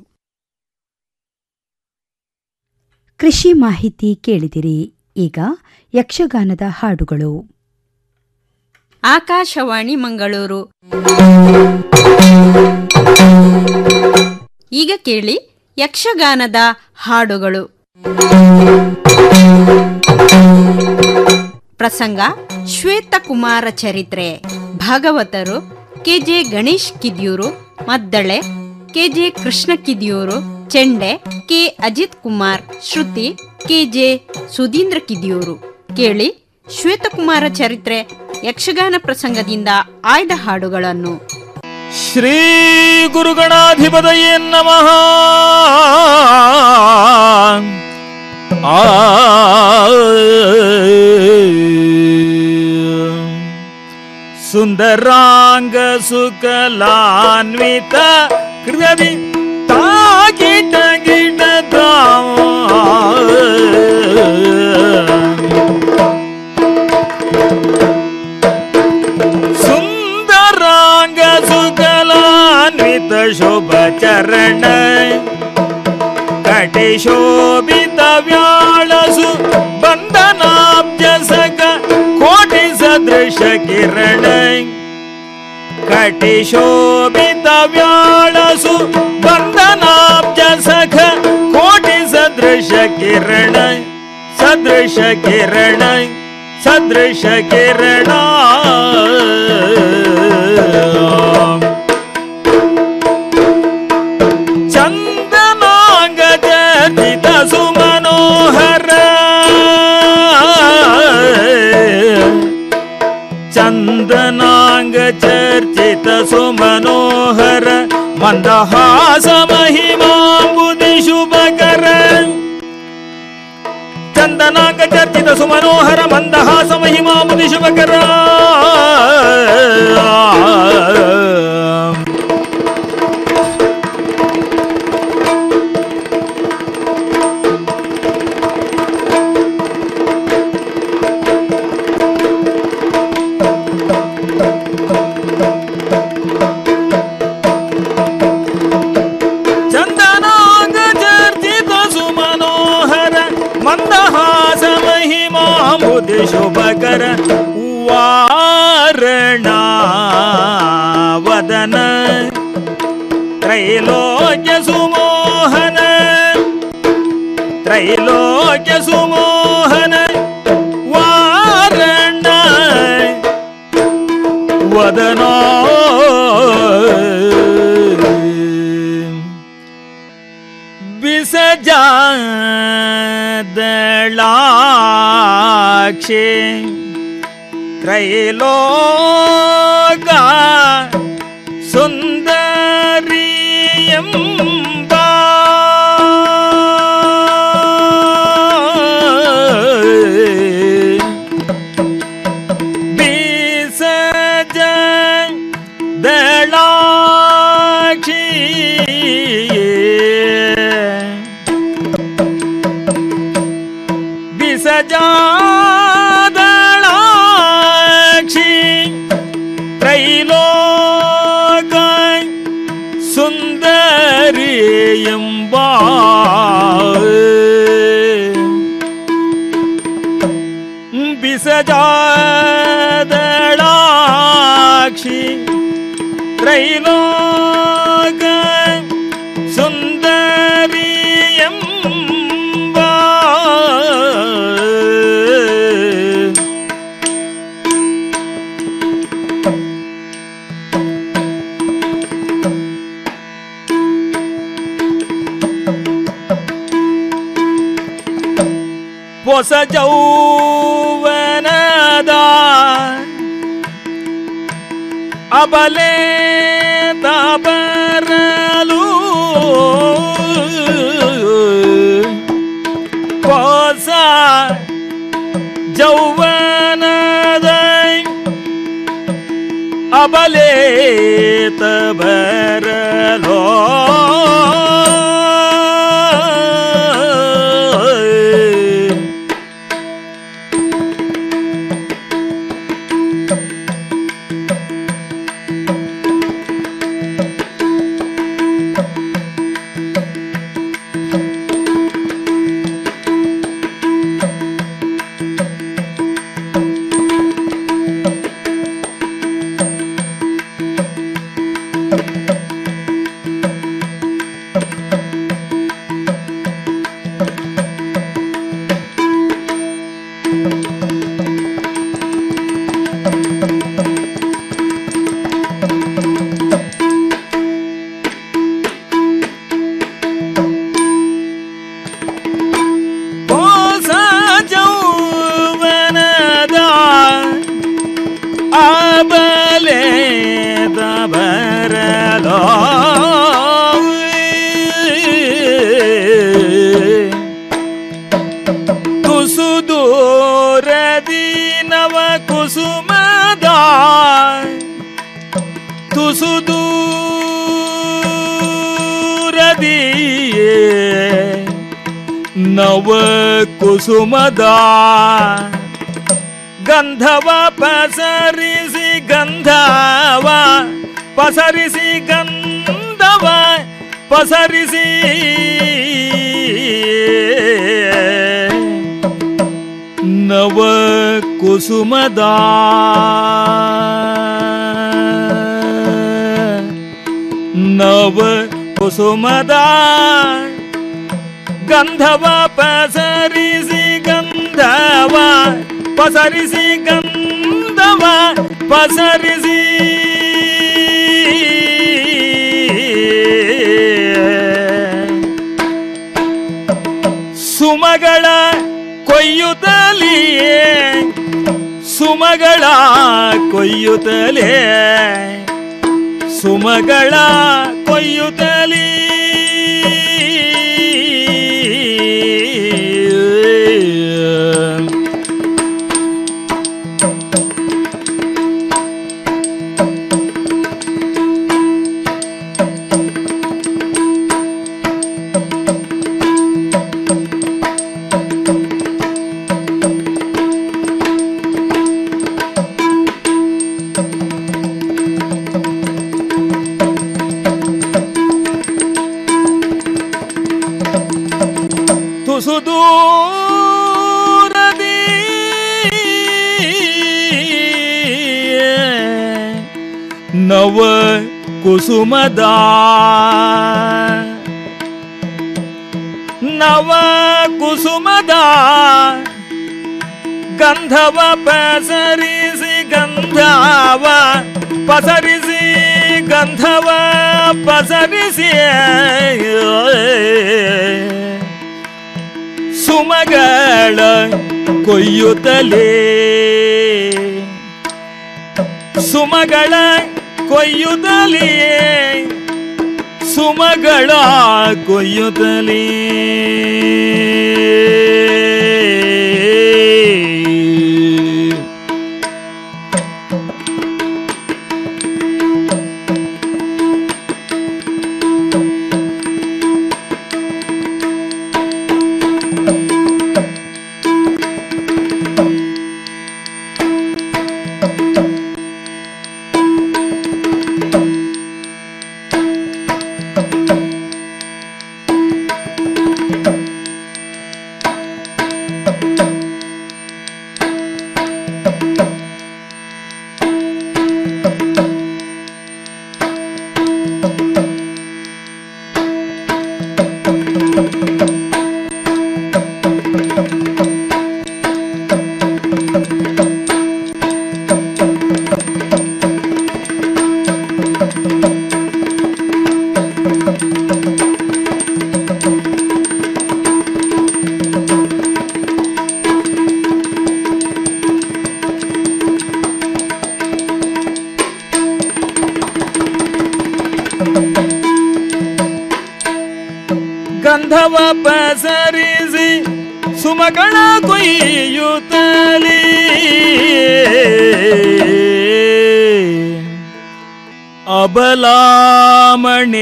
ಕೃಷಿ ಮಾಹಿತಿ ಕೇಳಿದಿರಿ ಈಗ ಯಕ್ಷಗಾನದ ಹಾಡುಗಳು ಆಕಾಶವಾಣಿ ಮಂಗಳೂರು ಈಗ ಕೇಳಿ ಯಕ್ಷಗಾನದ ಹಾಡುಗಳು ಪ್ರಸಂಗ ಶ್ವೇತಕುಮಾರ ಚರಿತ್ರೆ ಭಾಗವತರು ಕೆಜೆ ಗಣೇಶ್ ಕಿದ್ಯೂರು ಮದ್ದಳೆ ಕೆಜೆ ಕೃಷ್ಣ ಕಿದಿಯೂರು ಚೆಂಡೆ ಕೆ ಅಜಿತ್ ಕುಮಾರ್ ಶ್ರುತಿ ಕೆಜೆ ಸುಧೀಂದ್ರ ಕಿದಿಯೂರು ಕೇಳಿ ಶ್ವೇತಕುಮಾರ ಚರಿತ್ರೆ ಯಕ್ಷಗಾನ ಪ್ರಸಂಗದಿಂದ ಆಯ್ದ ಹಾಡುಗಳನ್ನು ಶ್ರೀ ಗುರುಗಣಾಧಿಪತಯೇ ನಮಃ ಆ ಸುಂದರಾಂಗ ಸುಕಲಾನ್ವಿತ ಕೃವಿ ತಾಗಿಟ ಗಿಡದ ಕಿರಣ ಕಟಿಶೋಭಿತ ವ್ಯಾಳಸು ಬಂಧನಾಬ್ಜಸಕ ಕೋಟಿ ಸದೃಶ ಕಿರಣ ಕಟಿಶೋಭಿತ ವ್ಯಾಳಸು ಬಂಧನಾಬ್ಜಸಖ ಕೋಟಿ ಸದೃಶ ಕಿರಣ ಸದೃಶ ಕಿರಣ ಸದೃಶ ಕಿರಣ ಚಂದನಾಂಗ ಜತಿತ ಸುಮನೋಹರ ಚಂದನಾಂಗ ಚರ್ಚಿತ ಸುಮನೋಹರ ಮಂದಹಾಸ ಮಹಿಮಾಂಬುದಿ ಶುಭಕರ ಚಂದನಾಂಗ ಚರ್ಚಿತ ಸುಮನೋಹರ ಮಂದಹಾಸ ಮಹಿಮಾಂಬುದಿ ಶುಭಕರ ಚಂದನಾಂಗ ಚರ್ಚಿತ ಸುಮನೋಹರ ಮಂದಹಾಸ ಮಹಿಮಾಂಬುದಿ ಶುಭಕರ ವಾರಣ ವದನ ತ್ರೈಲೋಕ್ಯ ಸುಮೋಹನ ತ್ರೈಲೋಕ್ಯ ಸುಮೋಹನ ವಾರಣ ವದನ ಬಿಸಜಾದಳಾಕ್ಷಿ ತ್ರೈಲೋಕ ಸುಂದರಿಯಂಬ ಬಿಸಜ ದಳಾಕ್ಷಿ ಬಿಸಜಾದಳಾಕ್ಷಿ ತ್ರೈಲೋಕ ಸುಂದರಿ ಎಂಬ ಬಿಸಜಾದಳಾಕ್ಷಿ ತ್ರೈಲೋಕ ಸುಂದರಿ ಎಂಬ ಹೊಸ ಜೌವನದ ಅಬಲೆ ಬರಲು ಹೊಸ ಜೌವನದ ಅಬಲೆ ಬರಲೋ ಹೊಸ ಜೌವನದ ಅಬಲೆ ಬರಲೋ ತುಸು ದೂರದಿ ನವ ಕುಸುಮದ ತುಸು ದೂರದಿಯೇ ನವ ಕುಸುಮದ ಗಂಧವ ಪಸರಿಸಿ ಗಂಧವ ಪಸರಿಸಿ ಗಂಧವ ಪಸರಿಸಿ ನವ ಕುಸುಮದ ನವ ಕುಸುಮದ ಗಂಧವ ಪಸರಿಸಿ ಗಂಧವ ಪಸರಿಸಿ ಗಂಧವ ಪಸರಿಸಿ ಸುಮಗಳ ಕೊಯ್ಯುತ್ತಲಿಯೇ ಸುಮಗಳ ಕೊಯ್ಯುತ್ತಲೇ ಸುಮಗಳ ಕೊಯ್ಯುತ್ತಲೀ ತುಸು ದೂರದಿ ನವ ಕುಸುಮದ ನವ ಕುಸುಮದ ಗಂಧವ ಪಸರಿಸಿ ಗಂಧವ ಪಸರಿಸಿ ಗಂಧವ ಪಸರಿಸಿ ಸುಮಗಳ ಕೊಯ್ಯುತ್ತಲೇ ಸುಮಗಳ ಕೊಯ್ಯುತ್ತಲೇ ಸುಮಗಳ ಕೊಯ್ಯುತ್ತಲೇ ಗಂಧವ ಪಸರಿಸಿ ಸುಮಗಳ ಕೊಯ್ಯುತ್ತಲೀ ಅಬಲಾಮಣೆ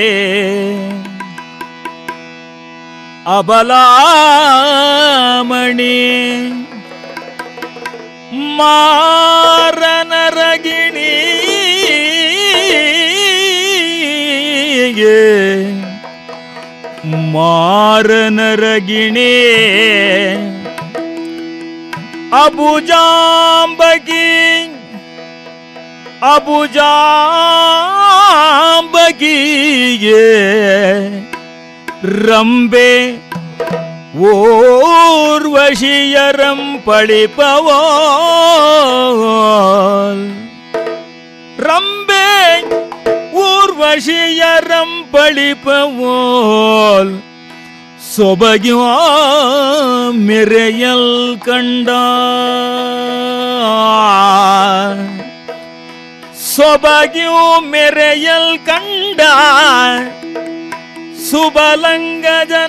ಅಬಲಾಮಣಿ ಮಾರನರಗಿಣಿ ಮಾರನರಗಿಣಿ ಅಬುಜಾಂಬಗಿ ಅಬುಜಾಂಬಗಿಯೇ ರಂಬೆ ಓರ್ವಶಿಯರಂ ಪಳಿಪವೋ ರಂಬೆ ಊರ್ವಶಿಯರಂ ಪಳಿಪವೋಲ್ ಸೊಬಗ್ಯೋ ಮೆರೆಯಲ್ ಕಂಡ ಸೊಬಗ್ಯೋ ಮೆರೆಯಲ್ ಕಂಡ ಸುಬಲಂಗ ಜನ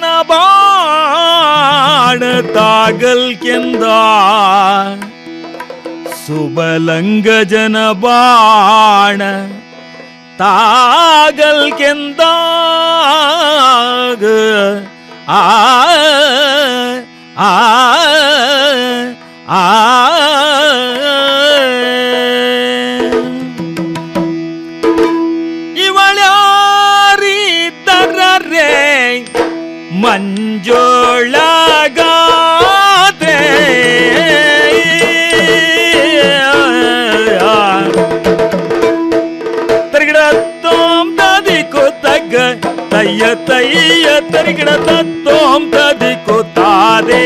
ಬಾಣ ತಾಗಲ್ ಕೆಂದ ಸುಬಲಂಗ ಜನ ಬಾಣ ತಾಗಲ್ ಕೆಂದಾಗ ಆ ಆ ಆ ಇವಳ್ಯಾರಿದ್ದರ ಮಂಜುಳಗಾದೆ ತರಿಗಿಡ ತೋಂ ತದಿ ಕೂತಗ್ಗ ತಯ್ಯ ತಯ್ಯ ತರಿಗಿಡ ತೋಂ ತದಿ ಕೂತಾದೆ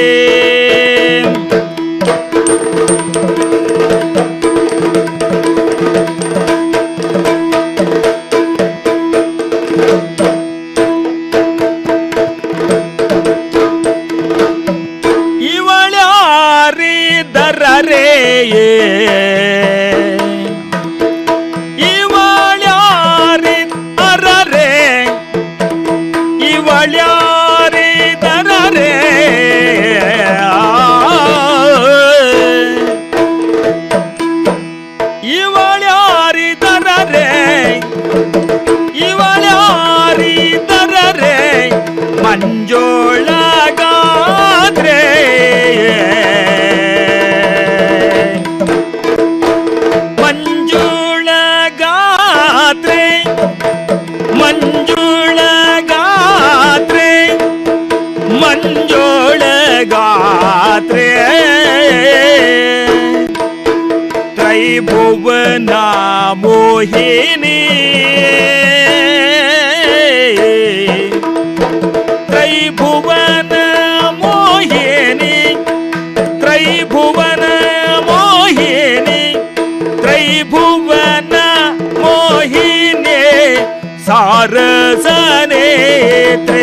ಇವಳ್ಯಾರಿದರರೇ ಇವಳ್ಯಾರಿ ಅರರೇ ಇವಳ್ಯಾರಿದರರೇ ಇವಳ್ಯಾರಿದರರೇ ಇವಳ್ಯಾರಿದರರೇ ಮಂಜೋಳಗಾದ್ರೆ ಮಂಜುಳಗಾದ್ರೆ ಮಂಜುಳಗಾದ್ರೆ ಮಂಜೋಳಗಾದ್ರೆ ತ್ರೈಭುವನ ಮೋಹಿನಿ ತ್ರೈಭುವನ ಮೋಹಿನಿ ತ್ರೈಭುವನ ಮೋಹಿನಿ ತ್ರೈಭುವನ ಮೋಹಿನಿ ಸಾರಸನೇತ್ರೆ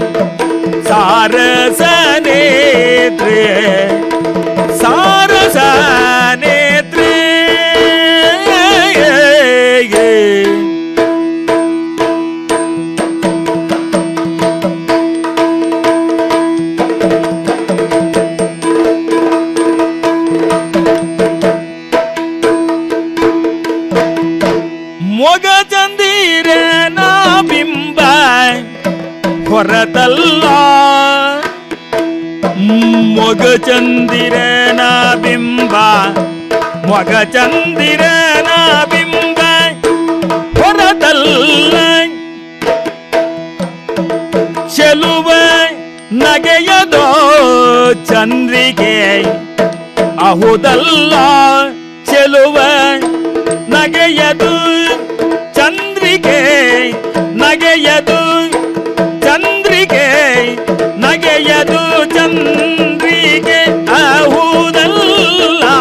ಸಾರಸನೇತ್ರೆ ಸಾರಸನೇತ್ರೆ ಮೊಗ ಚಂದಿರನ ಬಿಂಬ ಹೊರತಲ್ಲ ಮೊಗ ಚಂದಿರನ ಬಿಂಬ ಮೊಗ ಚಂದಿರನ ಬಿಂಬ ಹೊರತಲ್ಲ ಚೆಲುವ ನಗೆಯದೋ ಚಂದ್ರಿಕೆ ಅಹುದಲ್ಲ ಚೆಲುವ ನಗೆಯದು ಚಂದ್ರಿಕೆ ನಗೆಯದು ಚಂದ್ರಿಕೆ ನಗೆಯದು ಚಂದ್ರಿಕೆ ಅಹುದಲ್ಲ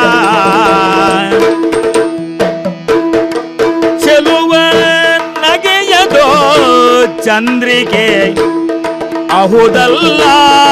ಚೆಲುವ ನಗೆಯದೋ ಚಂದ್ರಿಕೆ ಅಹುದಲ್ಲ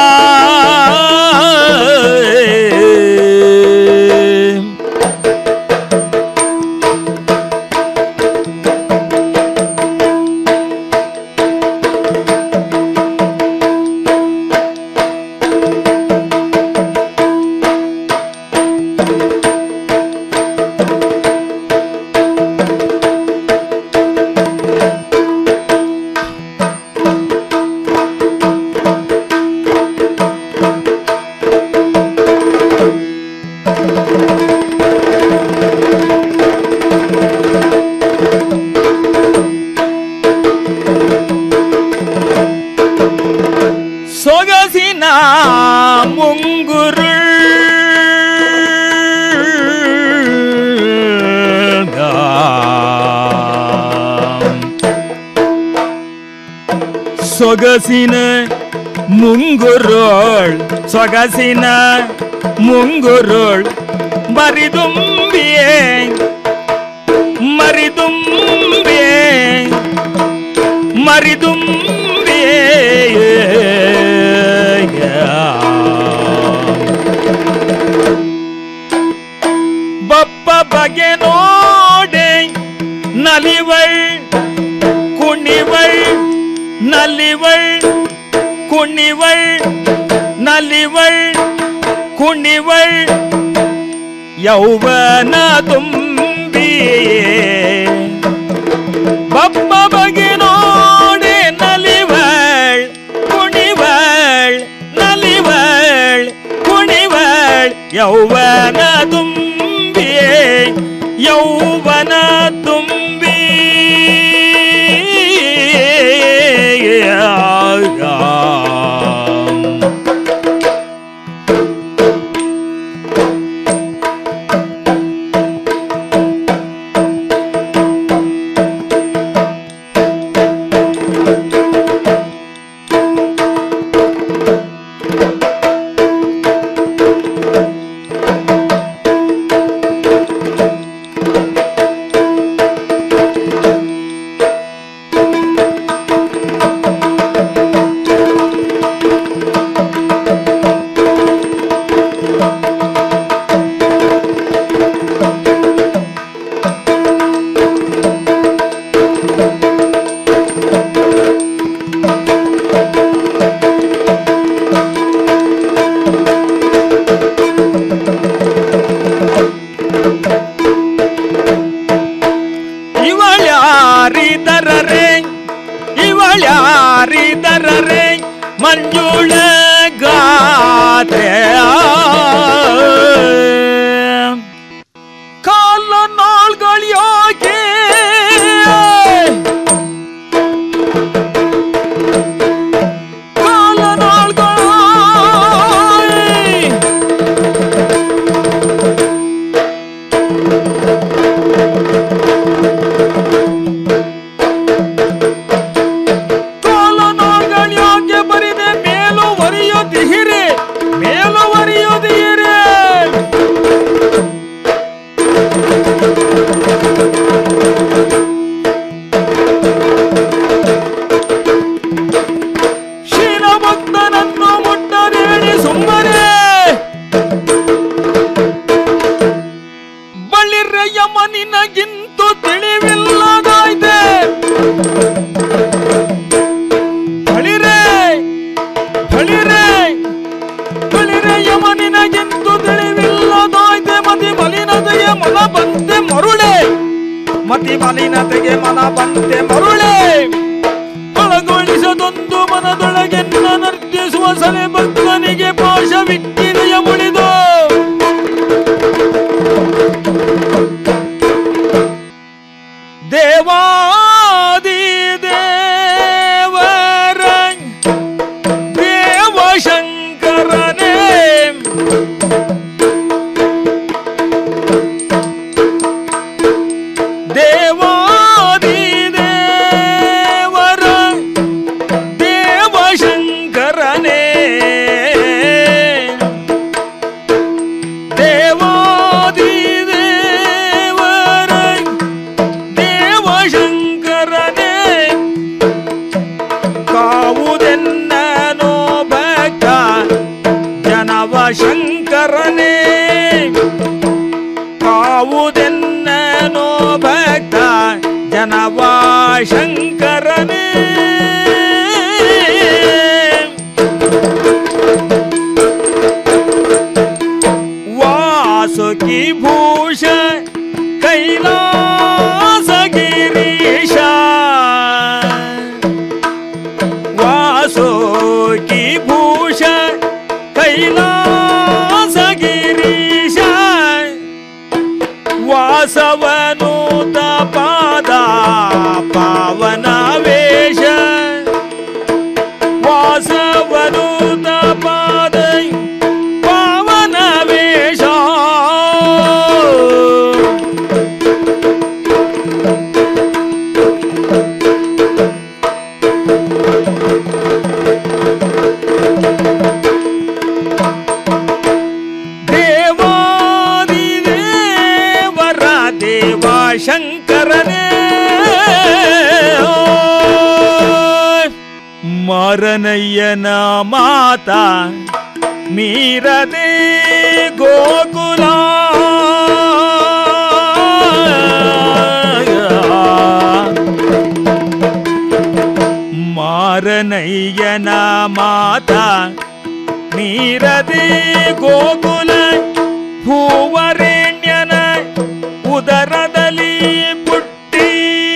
ಸೊಗಸಿನ ಮುಂಗುರು ಸೊಗಸಿನ ಮುಂಗುರೋಳ್ ಸೊಗಸಿನ ಮುಂಗುರೋಳ್ ಮರಿದುಂಬಿಯೇ ಮರಿದುಂಬಿಯೇ ಬಪ್ಪ ಬಗೆ ನೋಡೆ ನಲಿವಳ್ ಕುಣಿವಳ್ ನಲಿವಳ್ ಕುಣಿವಳ್ ನಲಿವಳ್ ಕುಣಿವಳ್ ಯೌವನ ತುಂಬಿಯೇ ಬಪ್ಪ ಬಗೆ ನೋಡೆ ನಲಿವಳ್ ಕುಣಿವಳ್ ನಲಿವಳ್ ಕುಣಿವಳ್ ಯೌವನ ತುಂಬಿಯೇ ಯೌವನ ತುಂಬಿ ಆ ಗಾತ್ರೆ ಕಾಲ ನಾಳ್ಗಳಿಯಾಗೆ ಕಾಲ ನಾಳ್ಗಳ ಕಾಲನಾಗಣ್ಯಾಗೆ ಬರಿದೆ ಮೇಲುವರಿಯುದಿಹಿರೆ ಮೇಲುವರಿಯುದಿಹಿರೆ ಶೀಲಭಕ್ತನನ್ನು ಮುಟ್ಟದೇಳಿ ಸುಮ್ಮನೆ ಬಳ್ಳಿರಯ್ಯಮ್ಮ ನಿನಗಿಂತೂ ತಿಳಿವಿಲ್ಲದಾಯ್ತೆ ಬಳಿರೆ ಬಳಿರೆ ಬಳಿರೆ ಯಮನಿನಗೆಂದು ತಿಳಿವಿಲ್ಲದಾಯ್ತೆ ಮತಿ ಮಲಿನತೆಯ ಮನ ಬಂತೆ ಮರುಳೆ ಮತಿ ಮಲಿನತೆಗೆ ಮನ ಬಂತೆ ಮರುಳೆ ಒಳಗೊಳಿಸದೊಂದು ಮನದೊಳಗೆನ್ನ ನರ್ತಿಸುವ ಸಲೆ ಭಕ್ತನಿಗೆ ಪಾಶವಿಟ್ಟಿದೆಯ ಮುಳಿದು ದೇವಾದಿ ದೇವರ ದೇವಶಂಕರನೇ ದೇವಾದಿ ದೇವರ ದೇವಶಂಕರನೇ ದೇವಾದಿ ದೇವರ ದೇವಶಂಕರನೇ ಕಾವುದೆನ್ನನೋ ಭಕ್ತ ಜನವ ಶಂಕರನೇ ಕಾವುದೆನ್ನನೋ ಭಕ್ತ ಜನವ ಶಂಕರನೇ ವಾಸುಕಿ ಭೂಷ ಕೈಲಾಸ ಗಿರೀಶ ವಾಸುಕಿ ಭೂಷ ಕೈಲಾಸ ಗಿರೀಶ ವಾಸವನು ಪಾದ ಪಾವನ ವೇಷ ವಾಸವನು ಪಾದ ಪಾವನ ವೇಷ ದೇವಾದಿ ದೇವರ ದೇವ ಶಂಕರನೇ ಮಾರನಯ್ಯನ ಮಾತ ಮೀರದೆ ಗೋಕುಲ ಮಾರನಯ್ಯನ ಮಾತ ಮೀರದೆ ಗೋಕುಲ ಭೂವರೆಣ್ಯನ ಉದರದಲ್ಲಿ ಪುಟ್ಟಿ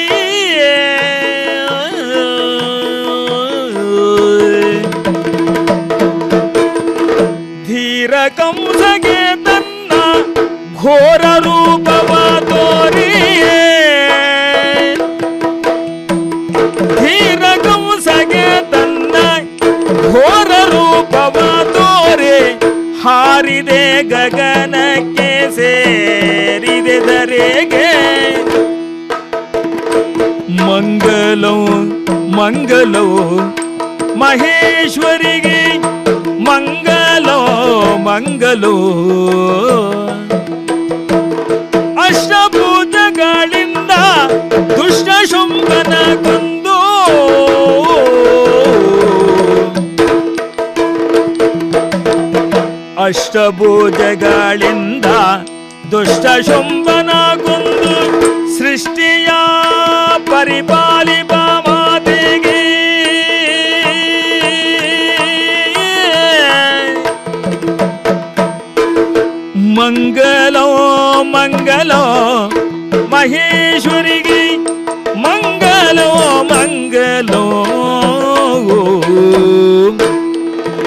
ಧೀರ ಕಂಸಗೆ ತನ್ನ ಘೋರ ರೂಪವ ತೋರಿಯೇ ಧೀರ ಕಂಸಗೆ ತನ್ನ ಘೋರ ರೂಪವ ತೋರೆ ಹಾರಿದೆ ಗಗನಕ್ಕೆ ಸೇರಿದೆ ಧರೆಗೆ ಮಂಗಲೋ ಮಂಗಲೋ ಮಹೇಶ್ವರಿಗೆ ಮಂಗಲೋ ಮಂಗಲೋ ಅಷ್ಟಭೂತಗಳಿಂದ ದುಷ್ಟ ಶುಂಭನ ಕೊಂದು ಅಷ್ಟಭುಜಗಳಿಂದ ದುಷ್ಟ ಶುಂಭನ ಕೊಂದು ಸೃಷ್ಟಿಯ ಪರಿಪಾಲಿಪ ಮಾತೆಗೆ ಮಂಗಲೋ ಮಂಗಲೋ ಮಹೇಶ್ವರಿಗೆ ಮಂಗಲೋ ಮಂಗಲೋ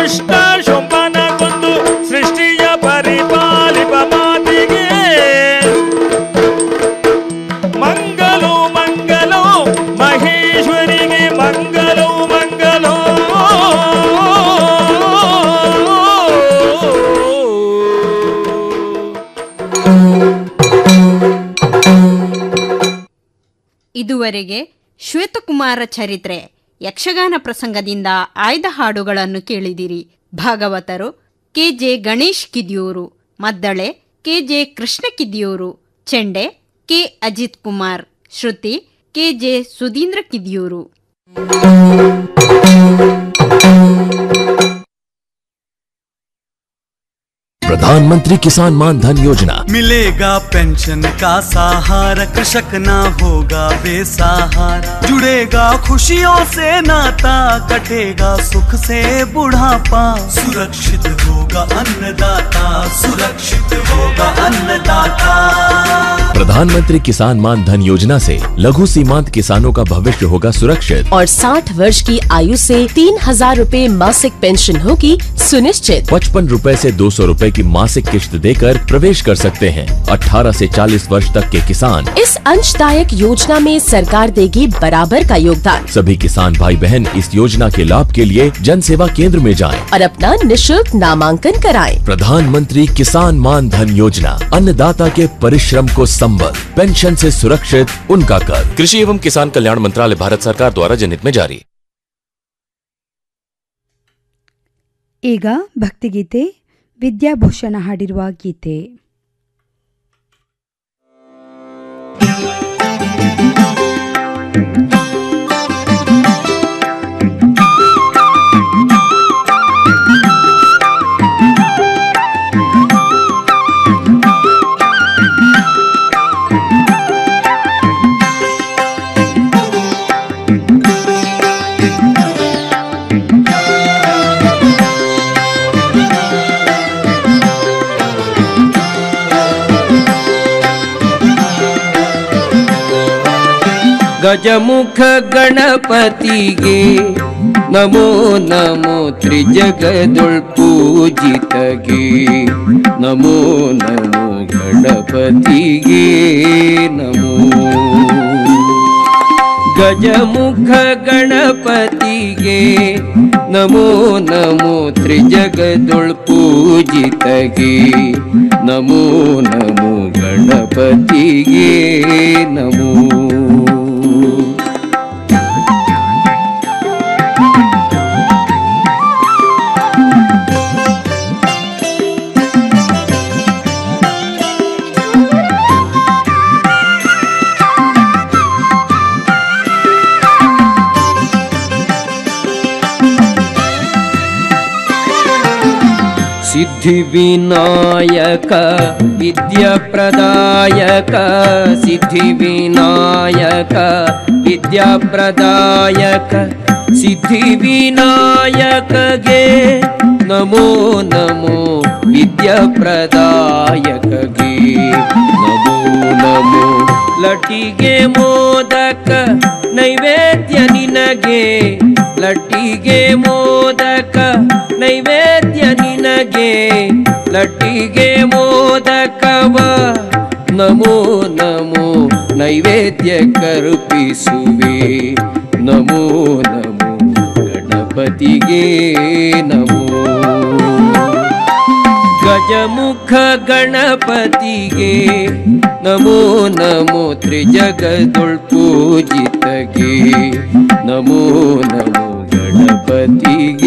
ದುಷ್ಟ ಶುಂಭನ ಕೊಂದು ಸೃಷ್ಟಿಯ ಪರಿಪಾಲಿಪ ಮಾತಿಗೆ ಮಂಗಲೋ ಮಂಗಲೋ ಮಹೇಶ್ವರಿಗೆ ಮಂಗಲೋ ಮಂಗಲೋ ಇದುವರೆಗೆ ಶ್ವೇತಕುಮಾರ ಚರಿತ್ರೆ ಯಕ್ಷಗಾನ ಪ್ರಸಂಗದಿಂದ ಆಯ್ದ ಹಾಡುಗಳನ್ನು ಕೇಳಿದಿರಿ ಭಾಗವತರು ಕೆಜೆ ಗಣೇಶ್ ಕಿದಿಯೂರು ಮದ್ದಳೆ ಕೆಜೆ ಕೃಷ್ಣ ಕಿದಿಯೂರು ಚೆಂಡೆ ಕೆ ಅಜಿತ್ ಕುಮಾರ್ ಶ್ರುತಿ ಕೆಜೆ ಸುಧೀಂದ್ರ ಕಿದಿಯೂರು प्रधानमंत्री किसान मान धन योजना मिलेगा पेंशन का सहारा कृषक ना होगा बेसहारा जुड़ेगा खुशियों से नाता कटेगा सुख से बुढ़ापा सुरक्षित होगा अन्नदाता सुरक्षित होगा अन्नदाता प्रधानमंत्री किसान मान धन योजना से लघु सीमांत किसानों का भविष्य होगा सुरक्षित और 60 वर्ष की आयु से तीन हजार रूपए मासिक पेंशन होगी सुनिश्चित पचपन रूपए ऐसी दो सौ रूपए की मासिक किश्त देकर प्रवेश कर सकते हैं 18 से 40 वर्ष तक के किसान इस अंशदायक योजना में सरकार देगी बराबर का योगदान सभी किसान भाई बहन इस योजना के लाभ के लिए जन सेवा केंद्र में जाएं। और अपना निशुल्क नामांकन कराएं। प्रधानमंत्री किसान मान धन योजना अन्नदाता के परिश्रम को संबल पेंशन से सुरक्षित उनका कर कृषि एवं किसान कल्याण मंत्रालय भारत सरकार द्वारा जनहित में जारी ಈಗ ಭಕ್ತಿಗೀತೆ ವಿದ್ಯಾಭೂಷಣ ಹಾಡಿರುವ ಗೀತೆ ಗಜಮುಖ ಗಣಪತಿಗೆ ನಮೋ ನಮೋ ತ್ರಿಜಗದೊಳ್ ಪೂಜಿತಗೆ ನಮೋ ನಮೋ ಗಣಪತಿಗೆ ನಮೋ ಗಜಮುಖ ಗಣಪತಿಗೆ ನಮೋ ನಮೋ ತ್ರಿಜಗದೊಳ್ ಪೂಜಿತಗೆ ನಮೋ ನಮೋ ಗಣಪತಿಗೆ ನಮೋ सिद्धिविनायक विद्याप्रदायक सिद्धिविनायक विद्याप्रदायक सिद्धिविनायक गे नमो नमो विद्याप्रदायक गे नमो नमो लटिगे मोदक नैवेद्य निनगे ಲಟ್ಟಿಗೆ ಮೋದಕ ನೈವೇದ್ಯ ನಿನಗೆ ಲಟ್ಟಿಗೆ ಮೋದಕವ ನಮೋ ನಮೋ ನೈವೇದ್ಯ ಕರುಪಿಸುವೆ ನಮೋ ನಮೋ ಗಣಪತಿಗೆ ನಮೋ ಗಜಮುಖ ಗಣಪತಿಗೆ ನಮೋ ನಮೋ ತ್ರಿಜಗದೊಳ್ ಪೂಜಿತಗೆ ನಮೋ ನಮೋ ಗಣಪತಿಗೆ